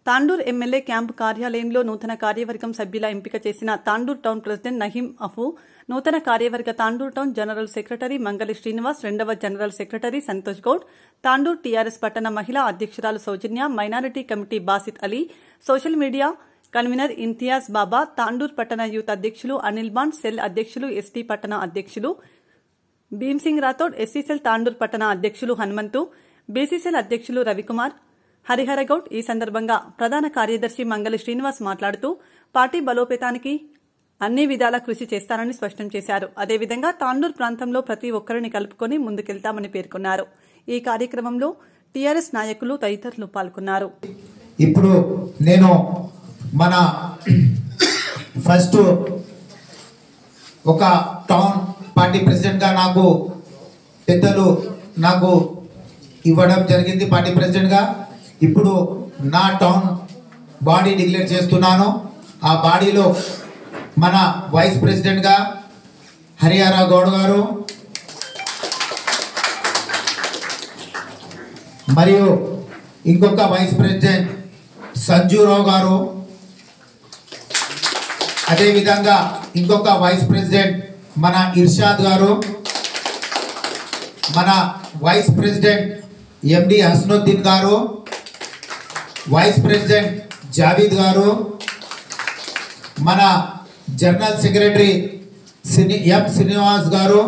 Tandur MLA camp కార్యాలయంలో నూతన కార్యవర్గం సభ్యుల ఎంపిక చేసిన తాండూర్ టౌన్ ప్రెసిడెంట్ నహీం అఫు నూతన కార్యవర్గ Tandur town general secretary Mangali Srinivas రెండవ general secretary Santosh Goud Tandur TRS పట్టణ మహిళా అధ్యక్షురాలు Sowjanya minority committee Basith Ali social media convener Imtiaz Baba Tandur పట్టణ యూత్ అధ్యక్షులు అనిల్ బాండ్ సెల్ అధ్యక్షులు ఎస్టీ పట్టణ అధ్యక్షులు భీమ్సింగ్ రాథోడ్ ఎస్సీసెల్ తాండూర్ పట్టణ అధ్యక్షులు హనుమంతు బీసీసీఎల్ అధ్యక్షులు రవికుమార్ హరిహరగౌడ్ ఈ సందర్భంగా ప్రధాన కార్యదర్శి మంగళి శ్రీనివాస్ మాట్లాడుతూ పార్టీ బలోపేతానికి అన్ని విధాలా కృషి చేస్తారని స్పష్టం చేశారు అదేవిధంగా తాండూర్ ప్రాంతంలో ప్రతి ఒక్కరిని కలుపుకొని ముందుకెళ్తామని పేర్కొన్నారు ఈ కార్యక్రమంలో టీఆర్ఎస్ నాయకులు తదితరులు పాల్గొన్నారు ఇప్పుడు నేను మన ఫస్ట్ ఒక టౌన్ పార్టీ ప్రెసిడెంట్గా నాకు పెద్దలు నాకు ఇవ్వడం జరిగింది పార్టీ ప్రెసిడెంట్గా ఇప్పుడు నా టౌన్ బాడీ డిక్లేర్ చేస్తున్నాను ఆ బాడీలో మన వైస్ ప్రెసిడెంట్గా హరియారా గౌడ్ గారు మరియు ఇంకొక వైస్ ప్రెసిడెంట్ సంజూరావు గారు అదేవిధంగా ఇంకొక వైస్ ప్రెసిడెంట్ మన ఇర్షాద్ గారు మన వైస్ ప్రెసిడెంట్ ఎండి హస్నుద్దీన్ గారు వైస్ ప్రెసిడెంట్ జావీద్ గారు మన general secretary Shri M Srinivas garu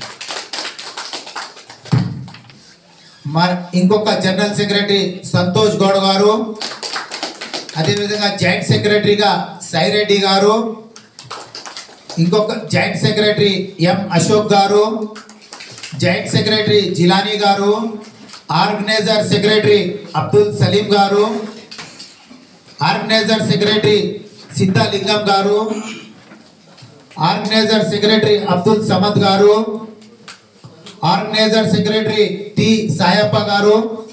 మన ఇంకొక జనరల్ సెక్రటరీ సంతోష్ గౌడ్ గారు అదేవిధంగా జాయింట్ సెక్రటరీగా సాయిరెడ్డి గారు ఇంకొక జాయింట్ సెక్రటరీ ఎం అశోక్ గారు జాయింట్ సెక్రటరీ జిలానీ గారు ఆర్గనైజర్ సెక్రటరీ అబ్దుల్ సలీం గారు ఆర్గనైజర్ సెక్రటరీ సిద్ధలింగం గారు ఆర్గనైజర్ సెక్రటరీ అబ్దుల్ సమద్ గారు ఆర్గనైజర్ సెక్రటరీ టి సాయప్ప గారు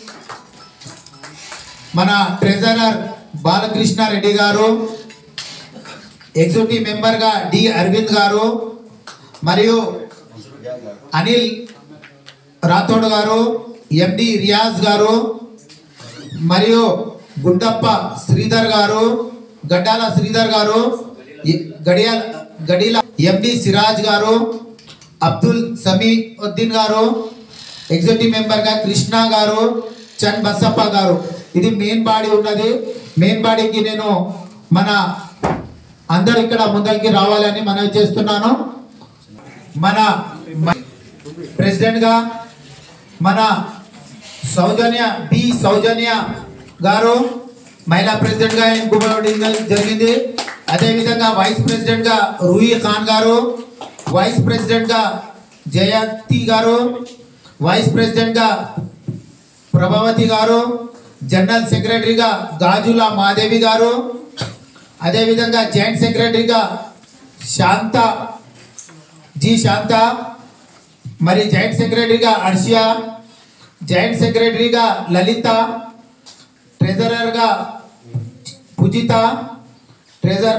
మన ట్రెజరర్ బాలకృష్ణ రెడ్డి గారు ఎగ్జిక్యూటివ్ మెంబర్గా డి అరవింద్ గారు మరియు అనిల్ రాథోడ్ గారు ఎండి రియాజ్ గారు మరియు గుడ్డప్ప శ్రీధర్ గారు గడ్డాల శ్రీధర్ గారు ఇ- గడియాల గడిల ఎండి సిరాజ్ గారు అబ్దుల్ సమీఉద్దీన్ గారు ఎగ్జిక్యూటివ్ మెంబర్గా కృష్ణ గారు చన్ బసప్ప గారు ఇది మెయిన్ బాడీ ఉన్నది మెయిన్ బాడీకి నేను మన అందరు ఇక్కడ ముందరికి రావాలని మనవి చేస్తున్నాను మన మ- ప్రెసిడెంట్గా మన సౌజన్య బి సౌజన్య గారు మహిళా ప్రెసిడెంట్గా ఎన్నుకోవడం జరిగింది అదేవిధంగా వైస్ ప్రెసిడెంట్గా రూహి ఖాన్ గారు వైస్ ప్రెసిడెంట్గా జయంతి గారు వైస్ ప్రెసిడెంట్గా ప్రభావతి గారు జనరల్ సెక్రటరీగా గాజుల మాదేవి గారు అదేవిధంగా జాయింట్ సెక్రటరీగా శాంత జి శాంత మరి జాయింట్ సెక్రటరీగా అర్షియా జాయింట్ సెక్రటరీగా లలిత ట్రెజరర్గా పూజిత ట్రెజర్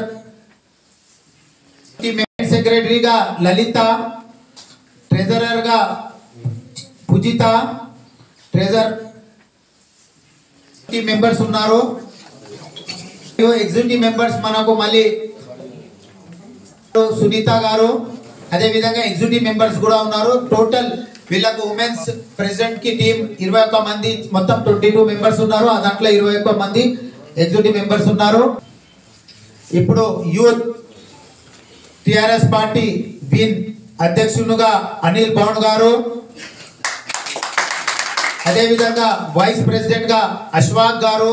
మెయిన్ సెక్రటరీగా లలిత ట్రెజరర్గా పూజిత ట్రెజర్ మెంబర్స్ ఉన్నారు ఎగ్జిక్యూటివ్ మెంబర్స్ మనకు మళ్ళీ సునీత గారు అదే విధంగా ఎగ్జిక్యూటివ్ మెంబర్స్ కూడా ఉన్నారు టోటల్ వీళ్ళకు ఉమెన్స్ ప్రెసిడెంట్ కి టీం ఇరవై ఒక్క మంది మొత్తం ట్వంటీ టూ మెంబర్స్ ఉన్నారు ఆ దాంట్లో ఇరవై ఒక్క మంది ఎగ్జిక్యూటివ్ మెంబర్స్ ఉన్నారు ఇప్పుడు యూత్ టిఆర్ఎస్ పార్టీ విన్ అధ్యక్షునుగా అనిల్ పవన్ గారు అదేవిధంగా వైస్ ప్రెసిడెంట్ గా అశ్వాక్ గారు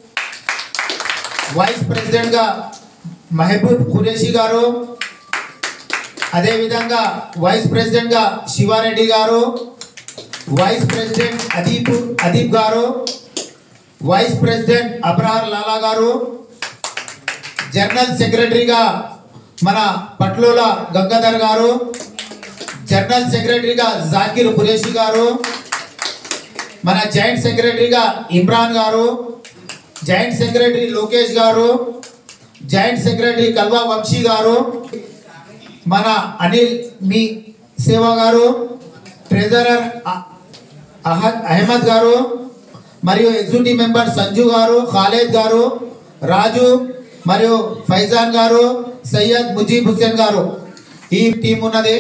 వైస్ ప్రెసిడెంట్ గా మహబూబ్ ఖురేషి గారు అదేవిధంగా వైస్ ప్రెసిడెంట్ గా శివారెడ్డి గారు వైస్ ప్రెసిడెంట్ అదీప్ అదీప్ గారు వైస్ ప్రెసిడెంట్ అబ్రహార్ లాలా గారు జనరల్ సెక్రటరీగా మన పట్లోల గంగాధర్ గారు జనరల్ సెక్రటరీగా జాకిర్ ఖురేషి గారు మన జాయింట్ సెక్రటరీగా ఇమ్రాన్ గారు జాయింట్ సెక్రటరీ లోకేష్ గారు జాయింట్ సెక్రటరీ కల్వా వంశీ గారు మన అనిల్ మీ సేవ గారు ట్రెజరర్ అ- అహద్ అహ్మద్ గారు మరియు ఎగ్జిక్యూటివ్ మెంబర్ సంజు గారు ఖాలేద్ గారు రాజు మరియు ఫైజాన్ గారు సయ్యద్ ముజీబ్ హుస్సేన్ గారు ఈ టీం ఉన్నది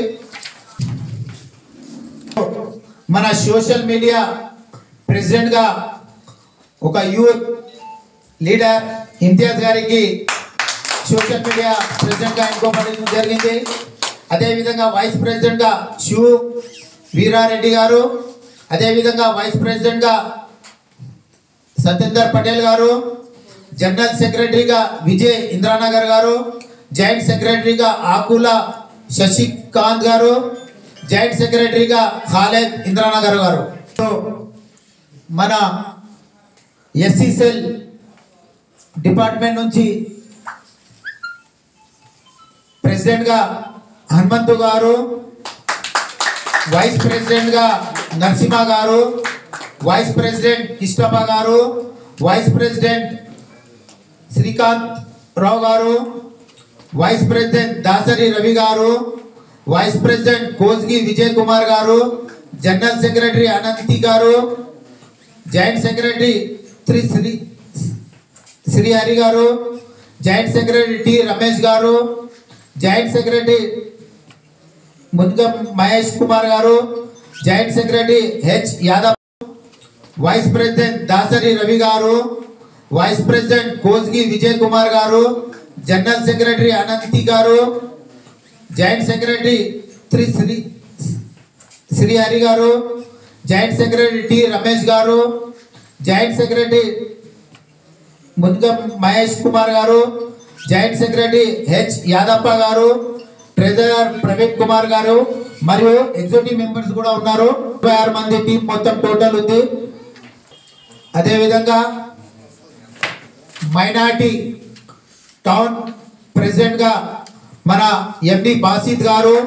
మన సోషల్ మీడియా ప్రెసిడెంట్ గా ఒక యూత్ లీడర్ ఇంతియాజ్ గారికి సోషల్ మీడియా ప్రెసిడెంట్ గా ఎన్నుకోబడడం జరిగింది అదేవిధంగా వైస్ ప్రెసిడెంట్ గా శివు వీరారెడ్డి గారు అదేవిధంగా వైస్ ప్రెసిడెంట్ గా సత్యేందర్ పటేల్ గారు జనరల్ సెక్రటరీగా విజయ్ ఇంద్రానగర్ గారు జాయింట్ సెక్రటరీగా ఆకుల శశికాంత్ గారు జాయింట్ సెక్రటరీగా ఖాలేద్ ఇంద్రానగర్ గారు సో మన ఎస్సీ సెల్ డిపార్ట్మెంట్ నుంచి ప్రెసిడెంట్గా హనుమంతు గారు వైస్ ప్రెసిడెంట్గా నరసింహ గారు వైస్ ప్రెసిడెంట్ కిష్టప్ప గారు వైస్ ప్రెసిడెంట్ శ్రీకాంత్ రావు గారు vice president Dasari Ravi garu vice president Kojgi Vijay Kumar garu general secretary Ananthi garu joint secretary Shri Shri Shri Hari garu joint secretary T Ramesh garu joint secretary Mudgam Mahesh Kumar garu joint secretary H Yadav vice president Dasari Ravi garu vice president Kojgi Vijay Kumar garu general secretary Ananthi garu joint secretary Shri Shri Shri Hari garu joint secretary T Ramesh garu joint secretary Mudgam Mahesh Kumar garu joint secretary H యాదప్ప గారు treasurer Praveen Kumar గారు మరియు executive members కూడా ఉన్నారు ఇరవై ఆరు మంది team మొత్తం total ఉంది అదేవిధంగా మైనార్టీ టౌన్ ప్రెసిడెంట్గా మన ఎండి బాసిద్ గారు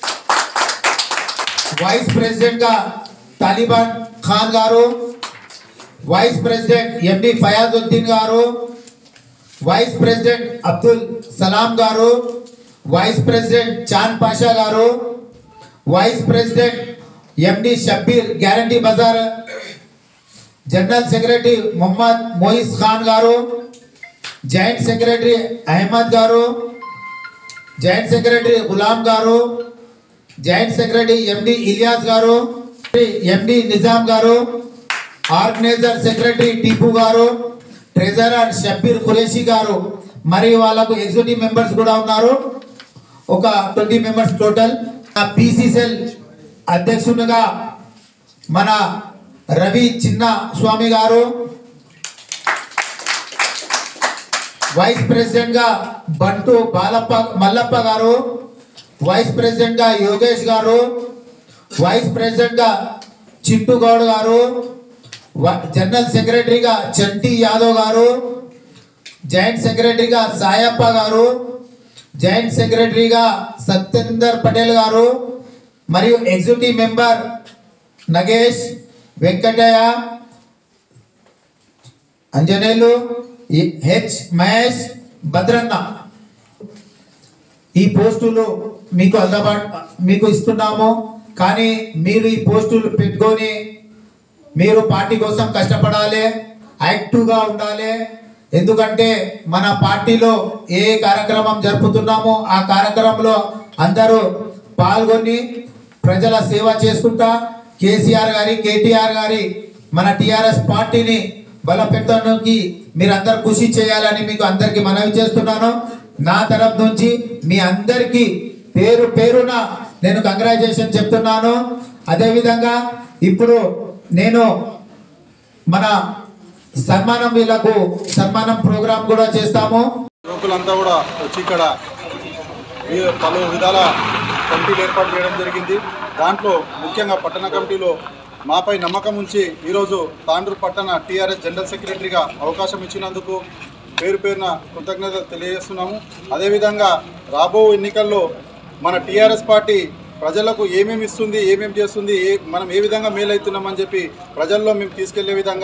వైస్ ప్రెసిడెంట్గా తాలిబాన్ ఖాన్ గారు వైస్ ప్రెసిడెంట్ ఎండి ఫయాజుద్దీన్ గారు వైస్ ప్రెసిడెంట్ అబ్దుల్ సలాం గారు vice president Chand Pasha garu vice president MD Shabbir గ్యారంటీ బజార్ general secretary Mohammed Moiz Khan garu joint secretary Ahmed గారు జాయింట్ సెక్రటరీ గులాం గారు జాయింట్ సెక్రటరీ ఎండి ఇలియాస్ గారు ఎండి నిజాం గారు ఆర్గనైజర్ సెక్రటరీ టీపు గారు ట్రెజరర్ షబ్బీర్ ఖురేషి గారు మరియు వాళ్ళకు ఎగ్జిక్యూటివ్ మెంబర్స్ కూడా ఉన్నారు ఒక ట్వంటీ మెంబర్స్ టోటల్ పీసీసెల్ అధ్యక్షునిగా మన రవి చిన్న స్వామి గారు వైస్ ప్రెసిడెంట్ గా బంటు బాలప్ప మల్లప్ప గారు వైస్ ప్రెసిడెంట్ గా యోగేష్ గారు వైస్ ప్రెసిడెంట్ గా చింటు గౌడ్ గారు వ- జనరల్ సెక్రటరీగా చంటి యాదవ్ గారు జాయింట్ సెక్రటరీగా సాయప్ప గారు జాయింట్ సెక్రటరీగా సత్యేందర్ పటేల్ గారు మరియు ఎగ్జిక్యూటివ్ మెంబర్ నగేష్ వెంకటయ్య అంజనేయులు ఈ- హెచ్ మహేష్ భద్రన్న ఈ పోస్టులు మీకు అందుబాటు మీకు ఇస్తున్నాము కానీ మీరు ఈ పోస్టులు పెట్టుకొని మీరు పార్టీ కోసం కష్టపడాలి యాక్టివ్గా ఉండాలి ఎందుకంటే మన పార్టీలో ఏ కార్యక్రమం జరుపుతున్నామో ఆ కార్యక్రమంలో అందరూ పాల్గొని ప్రజల సేవ చేసుకుంటా కేసీఆర్ గారి కేటీఆర్ గారి మన టిఆర్ఎస్ పార్టీని బలపెట్టడానికి మీరు అందరు కృషి చేయాలని మీకు అందరికి మనవి చేస్తున్నాను నా తరఫు నుంచి మీ అందరికీ పేరు పేరున నేను కంగ్రాచులేషన్ చెప్తున్నాను అదేవిధంగా ఇప్పుడు నేను మన సన్మానం వీళ్ళకు సన్మానం ప్రోగ్రాం కూడా చేస్తాము యువకులంతా కూడా వచ్చి ఇక్కడ ఈ పలు విధాల కమిటీలు ఏర్పాటు చేయడం జరిగింది దాంట్లో ముఖ్యంగా పట్టణ కమిటీలో మాపై నమ్మకం ఉంచి ఈరోజు తాండ్రు పట్టణ టీఆర్ఎస్ జనరల్ సెక్రటరీగా అవకాశం ఇచ్చినందుకు పేరు పేరున కృతజ్ఞత తెలియజేస్తున్నాము అదేవిధంగా రాబో ఎన్నికల్లో మన టీఆర్ఎస్ పార్టీ ప్రజలకు ఏమేమి ఇస్తుంది ఏమేమి చేస్తుంది ఏ మనం ఏ విధంగా మేలవుతున్నామని చెప్పి ప్రజల్లో మేము తీసుకెళ్లే విధంగా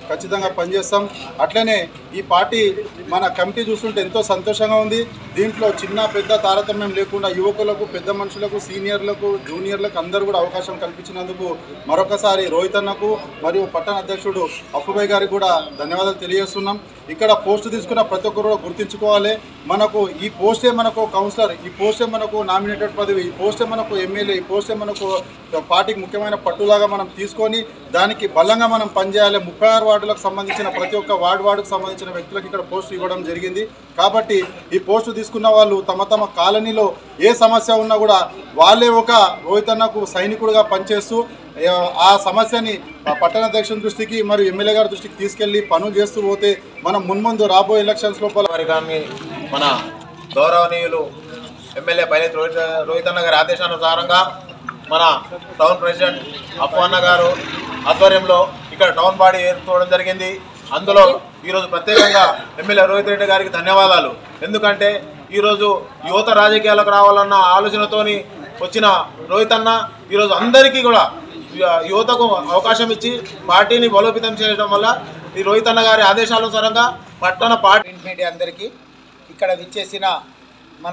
ఖచ్చితంగా పనిచేస్తాం అట్లనే ఈ పార్టీ మన కమిటీ చూస్తుంటే ఎంతో సంతోషంగా ఉంది దీంట్లో చిన్న పెద్ద తారతమ్యం లేకుండా యువకులకు పెద్ద మనుషులకు సీనియర్లకు జూనియర్లకు అందరూ కూడా అవకాశం కల్పించినందుకు మరొకసారి రోహిత్ అన్నకు మరియు పట్టణ అధ్యక్షుడు అప్పుబాయ్ గారికి కూడా ధన్యవాదాలు తెలియజేస్తున్నాం ఇక్కడ పోస్ట్ తీసుకున్న ప్రతి ఒక్కరు కూడా గుర్తుంచుకోవాలి మనకు ఈ పోస్టే మనకు కౌన్సిలర్ ఈ పోస్టే మనకు నామినేటెడ్ పదవి ఈ పోస్టే మనకు ఎమ్మెల్యే ఈ పోస్టే మనకు పార్టీకి ముఖ్యమైన పట్టులాగా మనం తీసుకొని దానికి బలంగా మనం పనిచేయాలి ముప్పై ఆరు వార్డులకు సంబంధించిన ప్రతి ఒక్క వార్డు వార్డుకు సంబంధించిన వ్యక్తులకు ఇక్కడ పోస్టు ఇవ్వడం జరిగింది కాబట్టి ఈ పోస్టు తీసుకున్న వాళ్ళు తమ తమ కాలనీలో ఏ సమస్య ఉన్నా కూడా వాళ్ళే ఒక రోహిత్ అన్నకు సైనికుడిగా పనిచేస్తూ ఆ, ఆ సమస్యని ఆ పట్టణ అధ్యక్షుని దృష్టికి మరియు ఎమ్మెల్యే గారి దృష్టికి తీసుకెళ్లి పనులు చేస్తూ పోతే మనం మున్ముందు రాబోయే ఎలక్షన్స్ లోపల వారి కానీ మన గౌరవనీయులు ఎమ్మెల్యే పైలట్ రోహిత్ రోహిత్ అన్న గారి ఆదేశానుసారంగా మన టౌన్ ప్రెసిడెంట్ అప్పు అన్న గారు ఆధ్వర్యంలో ఇక్కడ టౌన్ బాడీ ఏర్పడడం జరిగింది అందులో ఈరోజు ప్రత్యేకంగా ఎమ్మెల్యే రోహిత్ రెడ్డి గారికి ధన్యవాదాలు ఎందుకంటే ఈరోజు యువత రాజకీయాలకు రావాలన్న ఆలోచనతోని వచ్చిన రోహిత్ అన్న ఈరోజు అందరికీ కూడా యువతకు అవకాశం ఇచ్చి పార్టీని బలోపేతం చేయడం వల్ల ఈ రోహిత్ అన్న గారి ఆదేశానుసారంగా పట్టణ పార్టీ ప్రింట్ మీడియా అందరికీ ఇక్కడ విచ్చేసిన మన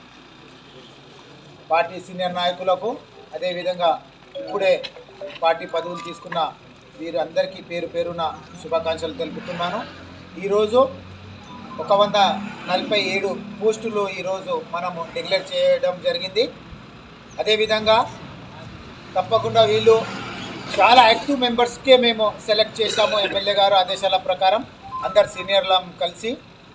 పార్టీ సీనియర్ నాయకులకు అదేవిధంగా ఇప్పుడే పార్టీ పదవులు తీసుకున్న వీరందరికీ పేరు పేరున శుభాకాంక్షలు తెలుపుతున్నాను ఈరోజు ఒక వంద నలభై ఏడు పోస్టులు ఈరోజు మనము డిక్లేర్ చేయడం జరిగింది అదేవిధంగా తప్పకుండా వీళ్ళు చాలా యాక్టివ్ మెంబర్స్కే మేము సెలెక్ట్ చేశాము ఎమ్మెల్యే గారు ఆదేశాల ప్రకారం అందరు సీనియర్లం కలిసి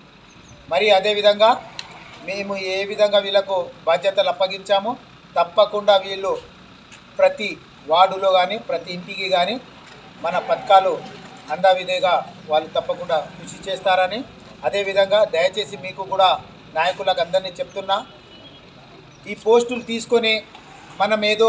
మరి అదేవిధంగా మేము ఏ విధంగా వీళ్ళకు బాధ్యతలు అప్పగించామో తప్పకుండా వీళ్ళు ప్రతి వార్డులో కానీ ప్రతి ఇంటికి కానీ మన పథకాలు అందావిధేగా వాళ్ళు తప్పకుండా కృషి చేస్తారని అదేవిధంగా దయచేసి మీకు కూడా నాయకులకు అందరినీ చెప్తున్నా ఈ పోస్టులు తీసుకొని మనం ఏదో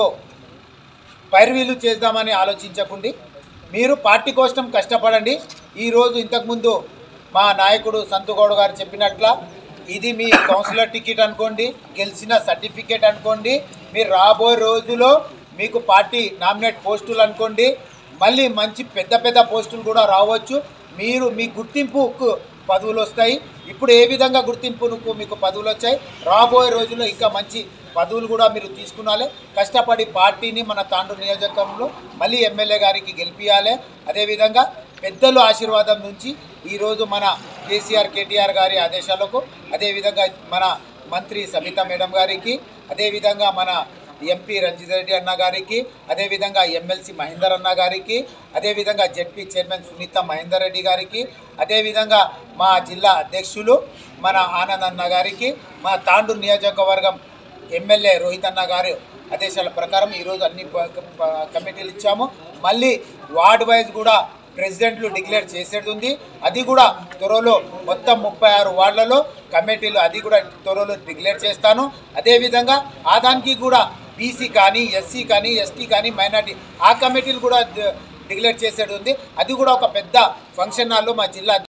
పైర్వీలు చేద్దామని ఆలోచించకండి మీరు పార్టీ కోసం కష్టపడండి ఈరోజు ఇంతకుముందు మా నాయకుడు సంతుగౌడ్ గారు చెప్పినట్ల ఇది మీ కౌన్సిలర్ టికెట్ అనుకోండి గెలిచిన సర్టిఫికేట్ అనుకోండి మీరు రాబోయే రోజులో మీకు పార్టీ నామినేట్ పోస్టులు అనుకోండి మళ్ళీ మంచి పెద్ద పెద్ద పోస్టులు కూడా రావచ్చు మీరు మీ గుర్తింపుకు పదవులు వస్తాయి ఇప్పుడు ఏ విధంగా గుర్తింపుకు మీకు పదవులు వచ్చాయి రాబోయే రోజుల్లో ఇంకా మంచి పదవులు కూడా మీరు తీసుకున్నాలి కష్టపడి పార్టీని మన తాండూరు నియోజకవర్గంలో మళ్ళీ ఎమ్మెల్యే గారికి గెలిపించాలి అదేవిధంగా పెద్దలు ఆశీర్వాదం నుంచి ఈరోజు మన కేసీఆర్ కేటీఆర్ గారి ఆదేశాలకు అదేవిధంగా మన మంత్రి సబితా మేడం గారికి అదేవిధంగా మన ఎంపీ రంజిత్ రెడ్డి అన్న గారికి అదేవిధంగా ఎమ్మెల్సీ మహేందర్ అన్న గారికి అదేవిధంగా జెడ్పీ చైర్మన్ సునీత మహేందర్ రెడ్డి గారికి అదేవిధంగా మా జిల్లా అధ్యక్షులు మన ఆనంద్ అన్న గారికి మా తాండూరు నియోజకవర్గం ఎమ్మెల్యే రోహిత్ అన్న గారు ఆదేశాల ప్రకారం ఈరోజు అన్ని ప- ప- కమిటీలు ఇచ్చాము మళ్ళీ వార్డ్ వైజ్ కూడా ప్రెసిడెంట్లు డిక్లేర్ చేసేది ఉంది అది కూడా త్వరలో మొత్తం ముప్పై ఆరు వార్డులలో కమిటీలు అది కూడా త్వరలో డిక్లేర్ చేస్తాను అదేవిధంగా ఆ దానికి కూడా బీసీ కానీ ఎస్సీ కానీ ఎస్టీ కానీ మైనార్టీ ఆ కమిటీలు కూడా డి- డిక్లేర్ చేసేది ఉంది అది కూడా ఒక పెద్ద ఫంక్షన్ హాల్లో మా జిల్లా